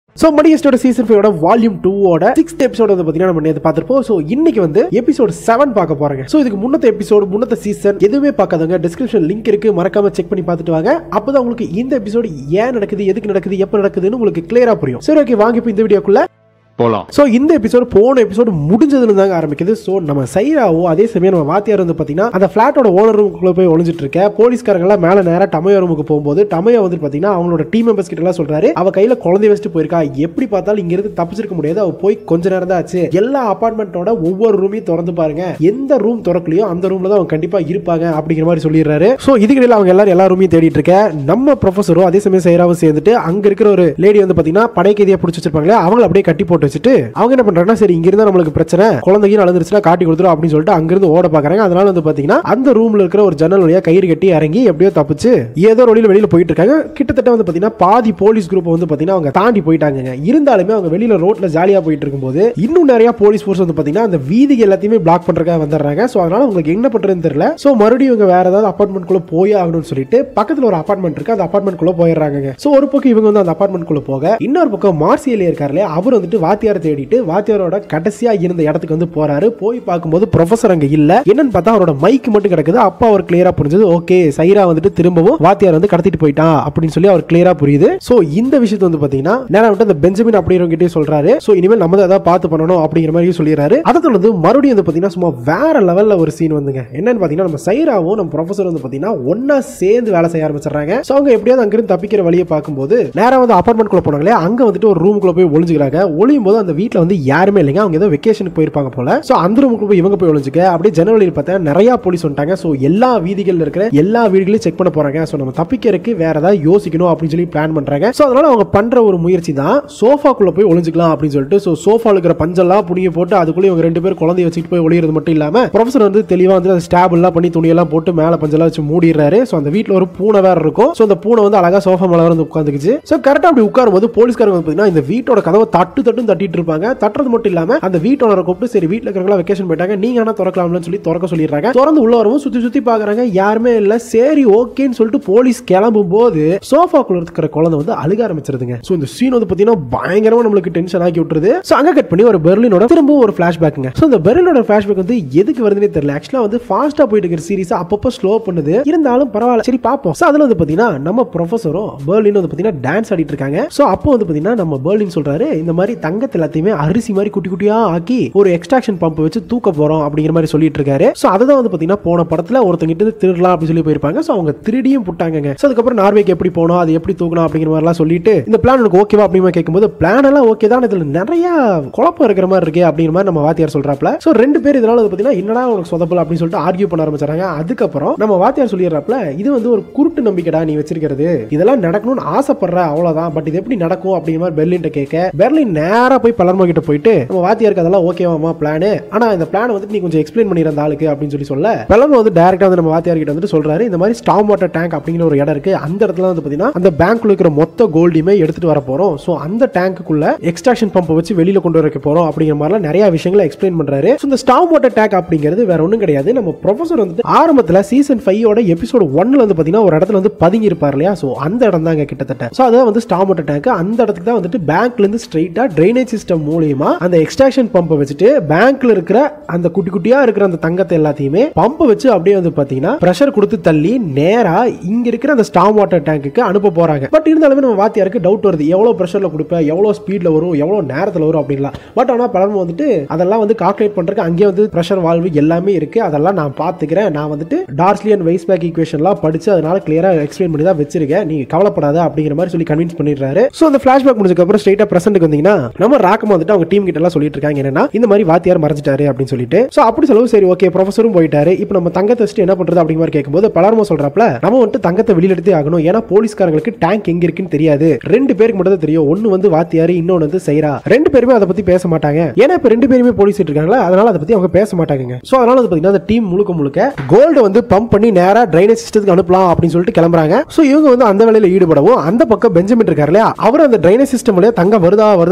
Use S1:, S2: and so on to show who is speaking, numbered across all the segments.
S1: so மணியஸ்டோட season ஃபைவோட volume டூவோட சிக்ஸ்த் எபிசோட் வந்து பார்த்தீங்கன்னா நம்ம நேற்று பார்த்துருப்போம் ஸோ இன்னைக்கு வந்து எபிசோட் செவன் பார்க்க போறாங்க ஸோ இதுக்கு முன்னத்த எபிசோடு முன்னத்த சீசன் எதுவுமே பார்க்காதவங்க டிஸ்கிரிப்ஷன் லிங்க் இருக்கு மறக்காம செக் பண்ணி பார்த்துட்டு வாங்க அப்பதான் உங்களுக்கு இந்த எபிசோடு ஏன் நடக்குது எதுக்கு நடக்குது எப்போ நடக்குதுன்னு உங்களுக்கு கிளியரா புரியும் சரி ஓகே வாங்க இப்போ இந்த வீடியோக்குள்ள
S2: போலாம்
S1: ஸோ இந்த எபிசோடு போன எபிசோடு முடிஞ்சதுல தாங்க ஆரம்பிக்குது ஸோ நம்ம சைராவோ அதே சமயம் நம்ம வாத்தியார் வந்து பார்த்தீங்கன்னா அந்த ஃபிளாட்டோட ஓனர் ரூமுக்குள்ள போய் ஒளிஞ்சிட்டு இருக்க போலீஸ்காரங்களாம் மேலே நேராக டமையோ ரூமுக்கு போகும்போது டமையோ வந்து பார்த்தீங்கன்னா அவங்களோட டீம் மெம்பர்ஸ் கிட்ட எல்லாம் சொல்றாரு அவ கையில குழந்தை வச்சுட்டு போயிருக்கா எப்படி பார்த்தாலும் இங்க இருந்து தப்பிச்சிருக்க முடியாது அவ போய் கொஞ்ச நேரம் தான் ஆச்சு எல்லா அபார்ட்மெண்ட்டோட ஒவ்வொரு ரூமையும் திறந்து பாருங்க எந்த ரூம் திறக்கலையோ அந்த ரூம்ல தான் அவங்க கண்டிப்பா இருப்பாங்க அப்படிங்கிற மாதிரி சொல்லிடுறாரு ஸோ இதுக்கிடையில அவங்க எல்லாரும் எல்லா ரூமையும் தேடிட்டு இருக்க நம்ம ப்ரொஃபஸரும் அதே சமயம் சைராவும் சேர்ந்துட்டு அங்க இருக்கிற ஒரு லேடி வந்து பாத்தீங்கன்னா படை கைதியா பிடிச்சி வச்சிருப்பாங்களே அவங்கள அப்படியே கட்டி போட்டு வச்சுட்டு அவங்க என்ன பண்றாங்கன்னா சரி இங்க இருந்தா நம்மளுக்கு பிரச்சனை குழந்தைக்கு நடந்துருச்சுன்னா காட்டி கொடுத்துரும் அப்படின்னு சொல்லிட்டு அங்கிருந்து ஓட பாக்குறாங்க அதனால வந்து பாத்தீங்கன்னா அந்த ரூம்ல இருக்கிற ஒரு ஜன்னல் வழியா கயிறு கட்டி இறங்கி எப்படியோ தப்பிச்சு ஏதோ ஒரு வழியில வெளியில போயிட்டு இருக்காங்க கிட்டத்தட்ட வந்து பாத்தீங்கன்னா பாதி போலீஸ் குரூப் வந்து பாத்தீங்கன்னா அவங்க தாண்டி போயிட்டாங்க இருந்தாலுமே அவங்க வெளியில ரோட்ல ஜாலியா போயிட்டு இருக்கும்போது இன்னும் நிறைய போலீஸ் ஃபோர்ஸ் வந்து பாத்தீங்கன்னா அந்த வீதிக்கு எல்லாத்தையுமே பிளாக் பண்றதுக்காக வந்துடுறாங்க சோ அதனால உங்களுக்கு என்ன பண்றதுன்னு தெரியல சோ மறுபடியும் இவங்க வேற ஏதாவது அபார்ட்மெண்ட் குள்ள போயே ஆகணும்னு சொல்லிட்டு பக்கத்துல ஒரு அபார்ட்மெண்ட் இருக்கு அந்த அபார்ட்மெண்ட் குள்ள போயிடுறாங்க சோ ஒரு பக்கம் இவங்க வந்து அந்த அபார்ட்மெண்ட் குள்ள போக இன்னொரு பக்கம் மார்சியலே இருக்காரு இல்லையா அவர் வந்துட்டு வாத்தியாரை தேடிட்டு வாத்தியாரோட கடைசியா இருந்த இடத்துக்கு வந்து போறாரு போய் பார்க்கும்போது ப்ரொஃபசர் அங்க இல்ல என்னன்னு பார்த்தா அவரோட மைக் மட்டும் கிடக்குது அப்ப அவர் கிளியரா புரிஞ்சது ஓகே சைரா வந்துட்டு திரும்பவும் வாத்தியார் வந்து கடத்திட்டு போயிட்டான் அப்படின்னு சொல்லி அவர் கிளியரா புரியுது சோ இந்த விஷயத்தை வந்து பாத்தீங்கன்னா நேரா விட்டு அந்த பெஞ்சமின் அப்படிங்கிறவங்க சொல்றாரு சோ இனிமேல் நம்ம தான் ஏதாவது பார்த்து பண்ணணும் அப்படிங்கிற மாதிரி சொல்லிடுறாரு அதை தொடர்ந்து மறுபடியும் வந்து பாத்தீங்கன்னா சும்மா வேற லெவல்ல ஒரு சீன் வந்துங்க என்னன்னு பாத்தீங்கன்னா நம்ம சைராவும் நம்ம ப்ரொஃபசர் வந்து பாத்தீங்கன்னா ஒன்னா சேர்ந்து வேலை செய்ய ஆரம்பிச்சிடுறாங்க சோ அவங்க எப்படியாவது அங்கிருந்து தப்பிக்கிற வழியை பார்க்கும்போது நேரா வந்து அபார்ட்மெண்ட் குள்ள போனாங்களே அங்க வந்துட்டு ஒரு ரூமுக்குள்ள போய் ஒளிஞ்சுக்கிறாங்க ஒளியும் போது அந்த வீட்ல வந்து யாருமே இல்லைங்க அவங்க ஏதோ வெக்கேஷனுக்கு போயிருப்பாங்க போல சோ அந்த ரூமுக்குள்ள போய் இவங்க போய் ஒளிஞ்சுக்க அப்படியே ஜனவரியில் பார்த்தா நிறைய போலீஸ் வந்துட்டாங்க சோ எல்லா வீதிகள்ல இருக்கிற எல்லா வீடுகளையும் செக் பண்ண போறாங்க சோ நம்ம தப்பிக்கிறதுக்கு வேற ஏதாவது யோசிக்கணும் அப்படின்னு சொல்லி பிளான் பண்றாங்க சோ அதனால அவங்க பண்ற ஒரு முயற்சி தான் சோஃபாக்குள்ள போய் ஒளிஞ்சுக்கலாம் அப்படின்னு சொல்லிட்டு சோ சோஃபால இருக்கிற பஞ்செல்லாம் புடிங்கி போட்டு அதுக்குள்ள இவங்க ரெண்டு பேர் குழந்தைய வச்சுட்டு போய் ஒளியறது மட்டும் இல்லாம ப்ரொஃபசர் வந்து தெளிவா வந்து அந்த ஸ்டாப் எல்லாம் பண்ணி துணியெல்லாம் போட்டு மேல பஞ்செல்லாம் வச்சு மூடிடுறாரு சோ அந்த வீட்ல ஒரு பூனை வேற இருக்கும் சோ அந்த பூனை வந்து அழகா சோஃபா மேல வந்து உட்காந்துக்குச்சு சோ கரெக்டா அப்படி உட்காரும் போது போலீஸ்காரங்க வந்து பாத்தீங்கன்னா இந்த வீட்டோட கதவை தட்டு தட்டுன்னு தட்டிட்டு இருப்பாங்க தட்டுறது மட்டும் இல்லாம அந்த வீட்டோட கூப்பிட்டு சரி வீட்டுல இருக்கிறவங்களா வெக்கேஷன் போயிட்டாங்க நீங்க ஆனா திறக்கலாம்னு சொல்லி திறக்க சொல்லிடுறாங்க திறந்து உள்ள வரவும் சுத்தி சுத்தி பாக்குறாங்க யாருமே இல்ல சரி ஓகேன்னு சொல்லிட்டு போலீஸ் கிளம்பும் போது சோஃபாக்குள்ள இருக்கிற குழந்தை வந்து அழுக ஆரம்பிச்சிருதுங்க சோ இந்த சீன் வந்து பாத்தீங்கன்னா பயங்கரமா நம்மளுக்கு டென்ஷன் ஆக்கி விட்டுருது சோ அங்க கட் பண்ணி ஒரு பெர்லினோட திரும்பவும் ஒரு பிளாஷ்பேக்குங்க சோ இந்த பெர்லினோட பிளாஷ்பேக் வந்து எதுக்கு வருதுன்னே தெரியல ஆக்சுவலா வந்து ஃபாஸ்டா போயிட்டு இருக்கிற சீரிஸ் அப்பப்போ ஸ்லோ பண்ணுது இருந்தாலும் பரவாயில்ல சரி பாப்போம் சோ அதுல வந்து பாத்தீங்கன்னா நம்ம ப்ரொஃபஸரும் பெர்லின் வந்து பாத்தீங்கன்னா டான்ஸ் ஆடிட்டு இருக்காங்க சோ அப்போ வந்து பாத்தீங்கன்னா நம்ம பெர்லின் சொல்றாரு இந்த மாதிரி தங்கத்தை எல்லாத்தையுமே அரிசி மாதிரி குட்டி குட்டியா ஆக்கி ஒரு எக்ஸ்ட்ராக்ஷன் பம்ப் வச்சு தூக்க போறோம் அப்படிங்கிற மாதிரி சொல்லிட்டு இருக்காரு சோ அதுதான் வந்து பாத்தீங்கன்னா போன படத்துல ஒருத்தங்கிட்ட இருந்து திருடலாம் அப்படின்னு சொல்லி போயிருப்பாங்க சோ அவங்க திருடியும் புட்டாங்க சோ அதுக்கப்புறம் நார்வேக்கு எப்படி போனோம் அது எப்படி தூக்கணும் அப்படிங்கிற மாதிரி எல்லாம் சொல்லிட்டு இந்த பிளான் எனக்கு ஓகேவா அப்படிங்கிற கேட்கும்போது பிளான் எல்லாம் ஓகே தான் இதுல நிறைய குழப்பம் இருக்கிற மாதிரி இருக்கு அப்படிங்கிற மாதிரி நம்ம வாத்தியார் சொல்றாப்ல சோ ரெண்டு பேர் இதனால வந்து பாத்தீங்கன்னா என்னடா உனக்கு சொதப்பல் அப்படின்னு சொல்லிட்டு ஆர்கியூ பண்ண ஆரம்பிச்சாங்க அதுக்கப்புறம் நம்ம வாத்தியார் சொல்லிடுறாப்ல இது வந்து ஒரு குருட்டு நம்பிக்கைடா நீ வச்சிருக்கிறது இதெல்லாம் நடக்கணும்னு ஆசைப்படுற அவ்வளவுதான் பட் இது எப்படி நடக்கும் அப்படிங்கிற மாதிரி பெர்லின் கேட்க பெர்லின் நேரா போய் பலர்மோ கிட்ட போயிட்டு நம்ம வாத்தியாருக்கு அதெல்லாம் ஓகேவாமா பிளான் ஆனா இந்த பிளான் வந்துட்டு நீ கொஞ்சம் எக்ஸ்பிளைன் பண்ணிடுற அந்த ஆளுக்கு அப்படின்னு சொல்லி சொல்ல பலர்மோ வந்து டைரக்டா வந்து நம்ம வாத்தியார் கிட்ட வந்துட்டு சொல்றாரு இந்த மாதிரி ஸ்டாம் வாட்டர் டேங்க் அப்படிங்கிற ஒரு இடம் இருக்கு அந்த இடத்துல வந்து பாத்தீங்கன்னா அந்த பேங்க்ல இருக்கிற மொத்த கோல்டையுமே எடுத்துட்டு வர போறோம் சோ அந்த டேங்க்குள்ள எக்ஸ்ட்ராக்ஷன் பம்ப் வச்சு வெளியில கொண்டு வர போறோம் அப்படிங்கிற மாதிரிலாம் நிறைய விஷயங்களை எக்ஸ்பிளைன் பண்றாரு So, இந்த ஸ்டாம் வாட்டர் டேங்க் அப்படிங்கிறது வேற ஒண்ணும் கிடையாது நம்ம ப்ரொஃபசர் வந்துட்டு ஆரம்பத்துல சீசன் ஃபைவோட எபிசோட் ஒன்ல வந்து பாத்தீங்கன்னா ஒரு இடத்துல வந்து பதுங்கி இருப்பார் இல்லையா சோ அந்த இடம் தாங்க கிட்டத்தட்ட சோ அதான் வந்து ஸ்டாம் வாட்டர் டேங்க் அந்த இடத்துக்கு தான் வந்துட்டு பேங்க்ல இருந்து ஸ்ட்ரைட்டா ட்ரைனேஜ் சிஸ்டம் மூலியமா அந்த எக்ஸ்ட்ராக்ஷன் பம்பை வச்சுட்டு பேங்க்ல இருக்கிற அந்த குட்டி குட்டியா இருக்கிற அந்த தங்கத்தை எல்லாத்தையுமே பம்பை வச்சு அப்படியே வந்து பாத்தீங்கன்னா ப்ரெஷர் கொடுத்து தள்ளி நேரா இங்க இருக்கிற அந்த ஸ்டாம் வாட்டர் டேங்க்குக்கு அனுப்ப போறாங்க பட் இருந்தாலுமே நம்ம வாத்தியாருக்கு டவுட் வருது எவ்வளவு ப்ரெஷர்ல கொடுப்ப எவ்வளவு ஸ்பீட்ல வரும் எவ்வளவு நேரத்துல வரும் அப்படின்லாம் பட் ஆனா பலரும் வந்துட்டு அதெல்லாம் வந்து கால்குலேட் பண்றதுக்கு அங்கேயே வந்து ப்ரெஷர் வால்வு எல்லாமே இருக்கு அதெல்லாம் நான் பாத்துக்கிறேன் நான் வந்துட்டு டார்ஸ்லி அண்ட் வைஸ் பேக் ஈக்குவேஷன்லாம் படிச்சு அதனால கிளியரா எக்ஸ்பிளைன் பண்ணி தான் வச்சிருக்கேன் நீங்க கவலைப்படாத அப்படிங்கிற மாதிரி சொல்லி கன்வின்ஸ் பண்ணிடுறாரு சோ அந்த பிளாஷ்பேக் முடிஞ்சதுக்கு அப்புறம் ஸ்ட்ரைட்டா பிரசன்ட்க்கு வந்தீங்கன்னா நம்ம ராக்கம் வந்துட்டு அவங்க டீம் கிட்ட எல்லாம் சொல்லிட்டு இருக்காங்க என்னன்னா இந்த மாதிரி வாத்தியார் மறைஞ்சிட்டாரு அப்படின்னு சொல்லிட்டு சோ அப்படி சொல்லவும் சரி ஓகே ப்ரொஃபஸரும் போயிட்டாரு இப்போ நம்ம தங்கத்தை வச்சுட்டு என்ன பண்றது அப்படிங்கிற மாதிரி கேட்கும்போது பலர்மோ சொல்றாப்ல நம்ம வந்துட்டு தங்கத்தை வெளியில எடுத்தே ஆகணும் ஏன்னா போலீஸ்காரங்களுக்கு டேங்க் எங்க இருக்குன்னு தெரியாது ரெண்டு பேருக்கு மட்டும் தான் தெரியும் ஒன்னு வந்து வாத்தியாரு இன்னொன்னு வந்து சைரா ரெண்டு பேருமே அதை பத்தி பேச மாட்டாங்க ஏன்னா இப்ப ரெண்டு பேருமே போலீஸ் இருக்காங்களா அதனால அதை பத்தி அவங்க பேச மாட்டாங்க சோ அதனால வந்து பாத்தீங்கன்னா அந்த டீம் முழுக்க முழுக்க கோல்டு வந்து பம்ப் பண்ணி நேரா ட்ரைனேஜ் சிஸ்டத்துக்கு அனுப்பலாம் அப்படின்னு சொல்லிட்டு கிளம்புறாங்க சோ இவங்க வந்து அந்த வேலையில ஈடுபடவும் அந்த பக்கம் பெஞ்சமின் இருக்காரு இல்லையா அவர் அந்த ட்ரைனேஜ் சிஸ்டம் வழியா தங்கம் வருதா வருதான்னு சொல்லி பார்க்க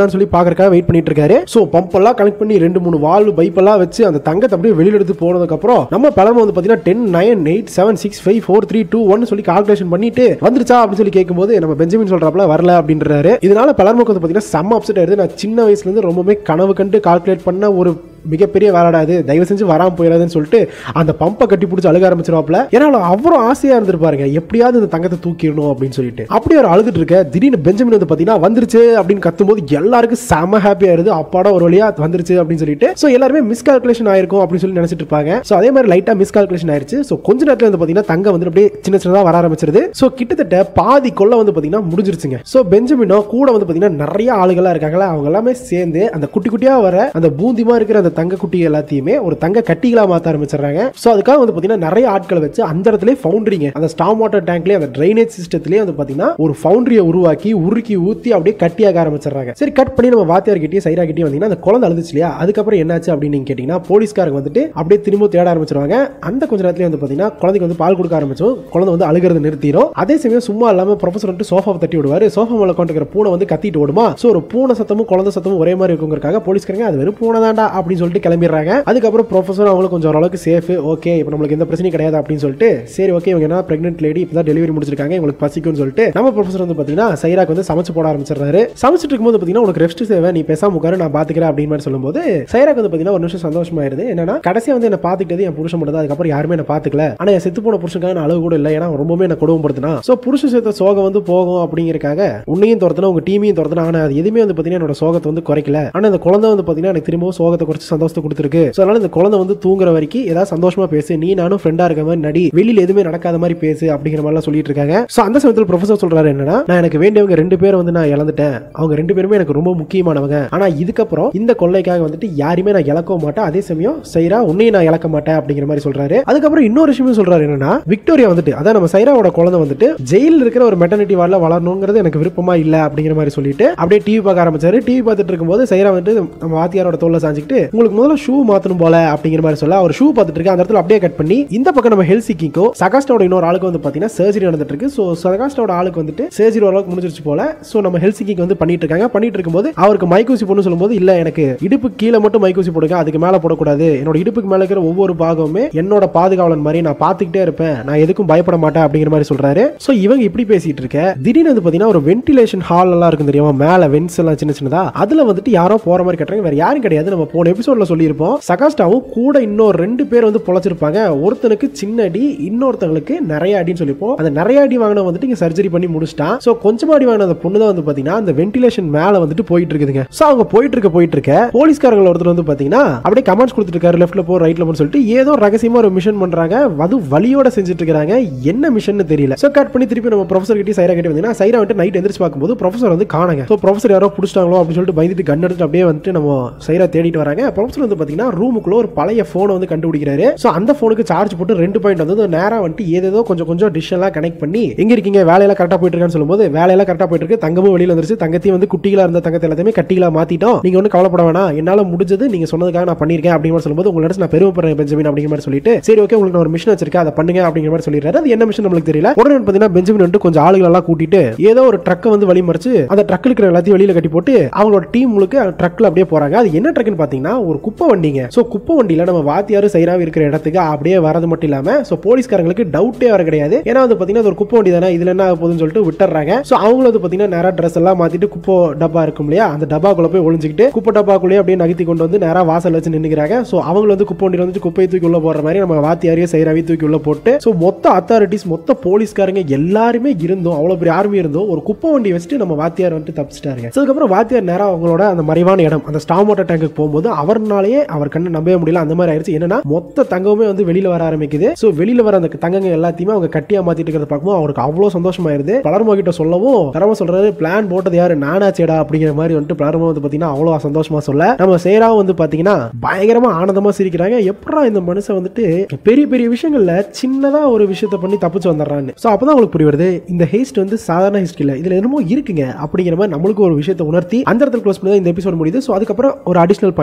S1: பாக்குறதுக்காக வெயிட் பண்ணிட்டு இருக்காரு சோ பம்ப் எல்லாம் கனெக்ட் பண்ணி ரெண்டு மூணு வால்வு பைப் எல்லாம் வச்சு அந்த தங்கத்தை அப்படியே வெளியில எடுத்து போனதுக்கு அப்புறம் நம்ம பலரும் வந்து பாத்தீங்கன்னா ten nine eight seven six five four three two one சொல்லி கால்குலேஷன் பண்ணிட்டு வந்துருச்சா அப்படின்னு சொல்லி கேட்கும்போது நம்ம பெஞ்சமின் சொல்றாப்ல வரல அப்படின்றாரு இதனால பலர்முக்கு வந்து பாத்தீங்கன்னா செம்ம அப்செட் ஆயிருது நான் சின்ன வயசுல இருந்து ரொம்பவே கனவு கண்டு கால்குலேட் பண்ண ஒரு மிகப்பெரிய வேலைடாது தயவு செஞ்சு வராம போயிடாதுன்னு சொல்லிட்டு அந்த பம்பை கட்டி பிடிச்சி அழுக ஆரம்பிச்சிருவாப்ல ஏன்னா அவ்வளோ ஆசையா இருந்திருப்பாருங்க எப்படியாவது இந்த தங்கத்தை தூக்கிடணும் அப்படின்னு சொல்லிட்டு அப்படி அவர் அழுதுட்டு இருக்க திடீர்னு பெஞ்சமின் வந்து பாத்தீங்கன்னா வந்துருச்சு அப்படின்னு கத்தும்போது எல்லாருக்கும் செம ஹாப்பியா இருது அப்பாடா ஒரு வழியா வந்துருச்சு அப்படின்னு சொல்லிட்டு ஸோ எல்லாருமே மிஸ் கால்குலேஷன் ஆயிருக்கும் அப்படின்னு சொல்லி நினைச்சிட்டு இருப்பாங்க ஸோ அதே மாதிரி லைட்டா மிஸ் கால்குலேஷன் ஆயிருச்சு ஸோ கொஞ்ச நேரத்துல வந்து பாத்தீங்கன்னா தங்கம் வந்து அப்படியே சின்ன சின்னதா வர ஆரம்பிச்சிருது ஸோ கிட்டத்தட்ட பாதி கொள்ள வந்து பாத்தீங்கன்னா முடிஞ்சிருச்சுங்க ஸோ பெஞ்சமினோ கூட வந்து பாத்தீங்கன்னா நிறைய ஆளுகளா இருக்காங்களா அவங்க எல்லாமே சேர்ந்து அந்த குட்டி குட்டியா வர அந்த பூந்திமா இருக்கிற அந்த தங்க குட்டி எல்லாத்தையுமே ஒரு தங்க கட்டிகளா மாத்த ஆரம்பிச்சிடுறாங்க ஸோ அதுக்காக வந்து பாத்தீங்கன்னா நிறைய ஆட்களை வச்சு அந்த இடத்துல ஃபவுண்டரிங்க அந்த ஸ்டாம் வாட்டர் டேங்க்லயே அந்த ட்ரைனேஜ் சிஸ்டத்திலேயே வந்து பாத்தீங்கன்னா ஒரு ஃபவுண்டரியை உருவாக்கி உருக்கி ஊத்தி அப்படியே கட்டியாக ஆரம்பிச்சிடுறாங்க சரி கட் பண்ணி நம்ம வாத்தியார் கிட்டயும் சைரா கிட்டயும் வந்தீங்கன்னா அந்த குழந்தை அழுதுச்சு இல்லையா அதுக்கப்புறம் என்னாச்சு அப்படின்னு நீங்க கேட்டீங்கன்னா போலீஸ்காரங்க வந்துட்டு அப்படியே திரும்ப தேட ஆரம்பிச்சிருவாங்க அந்த கொஞ்ச நேரத்துல வந்து பாத்தீங்கன்னா குழந்தைக்கு வந்து பால் கொடுக்க ஆரம்பிச்சோம் குழந்தை வந்து அழுகிறது நிறுத்திடும் அதே சமயம் சும்மா இல்லாம ப்ரொஃபசர் வந்துட்டு சோஃபாவை தட்டி விடுவாரு சோஃபா மேல உட்காந்துக்கிற பூனை வந்து கத்திட்டு ஓடுமா ஸோ ஒரு பூனை சத்தமும் குழந்தை சத்தமும் ஒரே மாதிரி இருக்குங்கிறக்காக போலீஸ்காரங்க அது வெறும் பூனை தாண்டா அப்படின்னு சொல்லிட்டு கிளம்பிடுறாங்க அதுக்கப்புறம் ப்ரொஃபஸர் அவங்களும் கொஞ்சம் ஓரளவுக்கு சேஃப் ஓகே இப்போ நம்மளுக்கு எந்த பிரச்சனையும் கிடையாது அப்படின்னு சொல்லிட்டு சரி ஓகே இவங்க என்ன பிரெக்னென்ட் லேடி இப்போ தான் டெலிவரி முடிச்சிருக்காங்க இவங்களுக்கு பசிக்கும்னு சொல்லிட்டு நம்ம ப்ரொஃபஸர் வந்து பார்த்தீங்கன்னா சைராக்கு வந்து சமைச்சு போட ஆரம்பிச்சிடுறாரு சமைச்சிட்டு இருக்கும்போது பார்த்தீங்கன்னா உனக்கு ரெஸ்ட் தேவை நீ பேசாம உட்காரு நான் பார்த்துக்கிறேன் அப்படின்னு மாதிரி சொல்லும்போது சைராக்கு வந்து பார்த்தீங்கன்னா ஒரு நிமிஷம் சந்தோஷமாயிருது என்னன்னா கடைசியா வந்து என்ன பார்த்துக்கிட்டது என் புருஷன் மட்டும் தான் அதுக்கப்புறம் யாருமே என்ன பார்த்துக்கல ஆனால் என் செத்து போன புருஷனுக்காக நான் அளவு கூட இல்லை ஏன்னா அவன் ரொம்பவே என்ன கொடுமைப்படுத்தினா ஸோ புருஷன் சேர்த்த சோகம் வந்து போகும் அப்படிங்கறக்காக உன்னையும் துரத்தினா உங்க டீமையும் துரத்தினா ஆனால் அது எதுவுமே வந்து பார்த்தீங்கன்னா என்னோட சோகத்தை வந்து குறைக்கல ஆனால் இந்த குழந்தை வந்து பார்த்தீங்கன்னா எனக்கு திரும்பவும் சோகத்தை குறைச்சு சந்தோஷத்தை கொடுத்துருக்கு ஸோ அதனால இந்த குழந்தை வந்து தூங்குற வரைக்கும் ஏதாவது சந்தோஷமா பேசு நீ நானும் ஃப்ரெண்டா இருக்க மாதிரி நடி வெளியில எதுவுமே நடக்காத மாதிரி பேசு அப்படிங்கிற மாதிரிலாம் சொல்லிட்டு இருக்காங்க ஸோ அந்த சமயத்தில் ப்ரொஃபசர் சொல்றாரு என்னன்னா நான் எனக்கு வேண்டியவங்க ரெண்டு பேரை வந்து நான் இழந்துட்டேன் அவங்க ரெண்டு பேருமே எனக்கு ரொம்ப முக்கியமானவங்க ஆனா இதுக்கப்புறம் இந்த கொள்ளைக்காக வந்துட்டு யாருமே நான் இழக்கவும் மாட்டேன் அதே சமயம் சைரா உன்னையும் நான் இழக்க மாட்டேன் அப்படிங்கிற மாதிரி சொல்றாரு அதுக்கப்புறம் இன்னொரு விஷயமும் சொல்றாரு என்னன்னா விக்டோரியா வந்துட்டு அதான் நம்ம சைராவோட குழந்தை வந்துட்டு ஜெயிலில் இருக்கிற ஒரு மெட்டர்னிட்டி வார்டில் வளரணுங்கிறது எனக்கு விருப்பமா இல்ல அப்படிங்கிற மாதிரி சொல்லிட்டு அப்படியே டிவி பார்க்க ஆரம்பிச்சாரு டிவி பார்த்துட்டு இருக்கும்போது சைரா வந்துட்டு நம்ம வாத்தியாரோட தோல்ல சாஞ்சிக்கிட்டு உங்களுக்கு முதல்ல ஷூ மாத்தணும் போல அப்படிங்கிற மாதிரி சொல்ல அவர் ஷூ பார்த்துட்டு இருக்கு அந்த இடத்துல அப்படியே கட் பண்ணி இந்த பக்கம் நம்ம ஹெல்சிக்கிக்கோ சகாஸ்டோட இன்னொரு ஆளுக்கு வந்து பாத்தீங்கன்னா சர்ஜரி நடந்துட்டு இருக்கு ஸோ சகாஸ்டோட ஆளுக்கு வந்துட்டு சர்ஜரி ஓரளவுக்கு முடிஞ்சிருச்சு போல ஸோ நம்ம ஹெல்சிக்கிக்கு வந்து பண்ணிட்டு இருக்காங்க பண்ணிட்டு இருக்கும்போது அவருக்கு மைக்கூசி போடணும் சொல்லும்போது இல்ல எனக்கு இடுப்பு கீழே மட்டும் மைக்கூசி போடுங்க அதுக்கு மேல போடக்கூடாது என்னோட இடுப்புக்கு மேல இருக்கிற ஒவ்வொரு பாகமுமே என்னோட பாதுகாவலன் மாதிரி நான் பார்த்துக்கிட்டே இருப்பேன் நான் எதுக்கும் பயப்பட மாட்டேன் அப்படிங்கிற மாதிரி சொல்றாரு ஸோ இவங்க இப்படி பேசிட்டு இருக்க திடீர்னு வந்து பாத்தீங்கன்னா ஒரு வென்டிலேஷன் ஹால் எல்லாம் இருக்கும் தெரியுமா மேல வென்ஸ் எல்லாம் சின்ன சின்னதா அதுல வந்துட்டு யாரோ போற மாதிரி கட்டுறாங்க வேற யாரும் கிடையாது நம்ம போன எபிசோட்ல சொல்லியிருப்போம் சகாஸ்டாவும் கூட இன்னொரு ரெண்டு பேர் வந்து பொழைச்சிருப்பாங்க ஒருத்தனுக்கு சின்ன அடி இன்னொருத்தங்களுக்கு நிறைய அடின்னு சொல்லிப்போம் அந்த நிறைய அடி வாங்கின வந்துட்டு இங்க சர்ஜரி பண்ணி முடிச்சிட்டான் ஸோ கொஞ்சமா அடி வாங்கின அந்த பொண்ணு தான் வந்து பாத்தீங்கன்னா அந்த வென்டிலேஷன் மேல வந்துட்டு போயிட்டு இருக்குதுங்க ஸோ அவங்க போயிட்டு இருக்க போயிட்டு இருக்க போலீஸ்காரங்க ஒருத்தர் வந்து பாத்தீங்கன்னா அப்படியே கமெண்ட்ஸ் கொடுத்துட்டு இருக்காரு லெஃப்ட்ல போ ரைட்ல போன்னு சொல்லிட்டு ஏதோ ரகசியமா ஒரு மிஷன் பண்றாங்க அது வலியோட செஞ்சுட்டு இருக்காங்க என்ன மிஷன் தெரியல ஸோ கட் பண்ணி திருப்பி நம்ம ப்ரொஃபசர் கிட்ட சைரா கிட்ட வந்தீங்கன்னா சைரா வந்துட்டு நைட் எந்திரிச்சு பார்க்கும்போது ப்ரொஃபசர் வந்து காணுங்க ஸோ ப்ரொஃபசர் யாரோ பிடிச்சிட்டாங்களோ அப்படின்னு சொல்லிட்டு பயந்துட்டு கன் எடுத்துட்டு அப்படியே வந்துட்டு நம்ம சைரா தேடிட்டு வராங்க ப்ரொஃபசர் வந்து பாத்தீங்கன்னா ரூமுக்குள்ள ஒரு பழைய போனை வந்து கண்டுபிடிக்கிறாரு ஸோ அந்த போனுக்கு சார்ஜ் போட்டு ரெண்டு பாயிண்ட் வந்து நேரா வந்துட்டு ஏதேதோ கொஞ்சம் கொஞ்சம் டிஷ் எல்லாம் கனெக்ட் பண்ணி எங்க இருக்கீங்க வேலையெல்லாம் கரெக்டா போயிட்டு இருக்கான்னு சொல்லும்போது வேலையெல்லாம் கரெக்டா போயிட்டு இருக்கு தங்கமும் வெளியில வந்துருச்சு தங்கத்தையும் வந்து குட்டிகளா இருந்த தங்கத்தை எல்லாத்தையுமே கட்டிகளா மாத்திட்டோம் நீங்க ஒன்றும் கவலைப்பட வேணாம் என்னால முடிஞ்சது நீங்க சொன்னதுக்காக நான் பண்ணிருக்கேன் அப்படிங்கிற மாதிரி சொல்லும்போது உங்களை நினைச்சு நான் பெருமைப்படுறேன் பெஞ்சமின் அப்படிங்கிற மாதிரி சொல்லிட்டு சரி ஓகே உங்களுக்கு நான் ஒரு மிஷன் வச்சிருக்கேன் அதை பண்ணுங்க அப்படிங்கிற மாதிரி சொல்லிடுறாரு அது என்ன மிஷன் நம்மளுக்கு தெரியல உடனே வந்து பாத்தீங்கன்னா பெஞ்சமின் வந்துட்டு கொஞ்சம் ஆளுகள் எல்லாம் கூட்டிட்டு ஏதோ ஒரு ட்ரக்கை வந்து வழி மறிச்சு அந்த ட்ரக்கில் இருக்கிற எல்லாத்தையும் வெளியில கட்டி போட்டு அவங்களோட டீம் முழுக்க ட்ரக்ல அப்படியே போறாங்க அது என்ன ட்ரக்னு பாத்தீங்கன்னா ஒரு குப்பை வண்டிங்க சோ குப்பை வண்டியில நம்ம வாத்தியாரு சைராவி இருக்கிற இடத்துக்கு அப்படியே வரது மட்டும் இல்லாம சோ போலீஸ்காரங்களுக்கு டவுட்டே வர கிடையாது ஏன்னா வந்து பாத்தீங்கன்னா அது ஒரு குப்பை வண்டி தானே இதுல என்ன ஆக போகுதுன்னு சொல்லிட்டு விட்டுறாங்க சோ அவங்களும் வந்து பாத்தீங்கன்னா நேரா ட்ரெஸ் எல்லாம் மாத்திட்டு குப்பை டப்பா இருக்கும் இல்லையா அந்த டப்பாக்குள்ள போய் ஒளிஞ்சுக்கிட்டு குப்பை டப்பாக்குள்ளேயே அப்படியே நகர்த்தி கொண்டு வந்து நேரா வாசல் வச்சு நின்னுக்கிறாங்க சோ அவங்க வந்து குப்பை வண்டியில வந்து குப்பையை தூக்கி உள்ள போடுற மாதிரி நம்ம வாத்தியாரியே சைராவி தூக்கி உள்ள போட்டு சோ மொத்த அத்தாரிட்டிஸ் மொத்த போலீஸ்காரங்க எல்லாருமே இருந்தோம் அவ்வளவு பெரிய ஆர்மி இருந்தோம் ஒரு குப்பை வண்டி வச்சுட்டு நம்ம வாத்தியார் வந்துட்டு தப்பிச்சிட்டாருங்க So, அதுக்கப்புறம் வாத்தியார் நேரா அவங்களோட அந்த மறைவான இடம் அந்த ஸ்டாம் வாட்டர் டேங்குக்கு போகும்போது அவர்னாலேயே அவர் கண்ணு நம்பவே முடியல அந்த மாதிரி ஆயிடுச்சு என்னன்னா மொத்த தங்கமுமே வந்து வெளியில வர ஆரம்பிக்குது சோ வெளியில வர அந்த தங்கங்க எல்லாத்தையுமே அவங்க கட்டியா மாத்திட்டு இருக்கிறத பார்க்கும்போது அவருக்கு அவ்வளவு சந்தோஷமாயிருது பலர்மா கிட்ட சொல்லவும் பலர்மா சொல்றாரு பிளான் போட்டது யாரு நானாச்சேடா அப்படிங்கிற மாதிரி வந்துட்டு பலர்மா வந்து பாத்தீங்கன்னா அவ்வளவு சந்தோஷமா சொல்ல நம்ம சேரா வந்து பாத்தீங்கன்னா பயங்கரமா ஆனந்தமா சிரிக்கிறாங்க எப்படா இந்த மனுஷன் வந்துட்டு பெரிய பெரிய விஷயங்கள்ல சின்னதா ஒரு விஷயத்த பண்ணி தப்பிச்சு வந்துடுறான்னு சோ அப்பதான் உங்களுக்கு புரிய வருது இந்த ஹேஸ்ட் வந்து சாதாரண ஹேஸ்ட் இல்ல இதுல என்னமோ இருக்குங்க அப்படிங்கிற மாதிரி நம்மளுக்கு ஒரு விஷயத்தை உணர்த்தி அந்த இடத்துல க்ளோஸ் பண்ணி தான் இந்த எபிசோட் முடியுது ஸோ அதுக்கப்புறம் ஒரு அடிஷனல் பாயிண்ட் ஸோ அந்த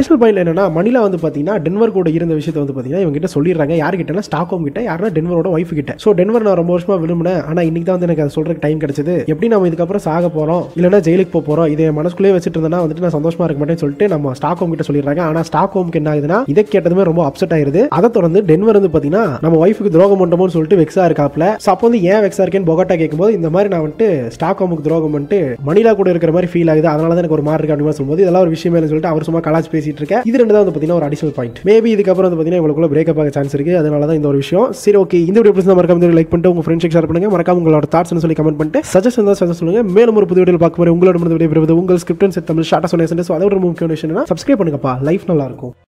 S1: அடிஷனல் பாயிண்ட் என்னன்னா மணிலா வந்து பார்த்தீங்கன்னா டென்வர் கூட இருந்த விஷயத்தை வந்து பார்த்தீங்கன்னா இவங்க கிட்ட சொல்லிடுறாங்க யார்கிட்டனா ஸ்டாக்ஹோம் கிட்ட யாருன்னா டென்வரோட ஒய்ஃப் கிட்ட ஸோ டென்வர் நான் ரொம்ப வருஷமா விரும்பினேன் ஆனால் இன்னைக்கு தான் வந்து எனக்கு அதை சொல்றதுக்கு டைம் கிடைச்சது எப்படி நம்ம இதுக்கப்புறம் சாக போறோம் இல்லைன்னா ஜெயிலுக்கு போக போறோம் இதை என் மனசுக்குள்ளே வச்சுட்டு இருந்தேன்னா வந்துட்டு நான் சந்தோஷமா இருக்க மாட்டேன்னு சொல்லிட்டு நம்ம ஸ்டாக் ஹோம் கிட்ட சொல்லிடுறாங்க ஆனால் ஸ்டாக் ஹோம்க்கு என்ன ஆகுதுன்னா இதை கேட்டதுமே ரொம்ப அப்செட் ஆயிருது அதை தொடர்ந்து டென்வர் வந்து பார்த்தீங்கன்னா நம்ம ஒய்ஃபுக்கு துரோகம் பண்ணோம்னு சொல்லிட்டு வெக்ஸா இருக்காப்ல ஸோ அப்போ வந்து ஏன் வெக்ஸா இருக்கேன்னு பொகட்டா கேட்கும்போது இந்த மாதிரி நான் வந்துட்டு ஸ்டாக் ஹோமுக்கு துரோகம் பண்ணிட்டு மணிலா கூட இருக்கிற மாதிரி ஃபீல் ஆகுது அதனால தான் எனக்கு ஒரு மாதிரி இருக்கு அப்படின்னு சொல்லும்போது இதெல்லாம் ஒரு விஷயம் இல்லைன்னு சொல்லிட்டு அவர் சும்மா கலாச்சு பேசிட்டு இருக்கேன் இது ரெண்டு தான் வந்து பார்த்தீங்கன்னா ஒரு அடிஷனல் பாயிண்ட் மேபி இதுக்கப்புறம் வந்து பார்த்தீங்கன்னா இவங்களுக்குள்ள பிரேக்கப் ஆக சான்ஸ் இருக்கு அதனால தான் இந்த ஒரு விஷயம் சரி ஓகே இந்த வீடியோ பிடிச்சா மறக்காம லைக் பண்ணிட்டு உங்க ஃப்ரெண்ட்ஸ் ஷேர் பண்ணுங்க மறக்காம உங்களோட தாட்ஸ் சொல்லி கமெண்ட் பண்ணிட்டு சஜஷன் தான் சஜஷன் சொல்லுங்க மேலும் ஒரு புது வீடியோ பார்க்க போறேன் உங்களோட முடிவு விடைபெறுவது உங்கள் ஸ்கிரிப்ட் தமிழ் ஷார்ட்டா சொன்ன அதோட ரொம்ப முக்கியமான விஷயம் சப்ஸ்கிரைப் பண்ணுங்கப்பா லைஃப் நல்லா இருக்கும்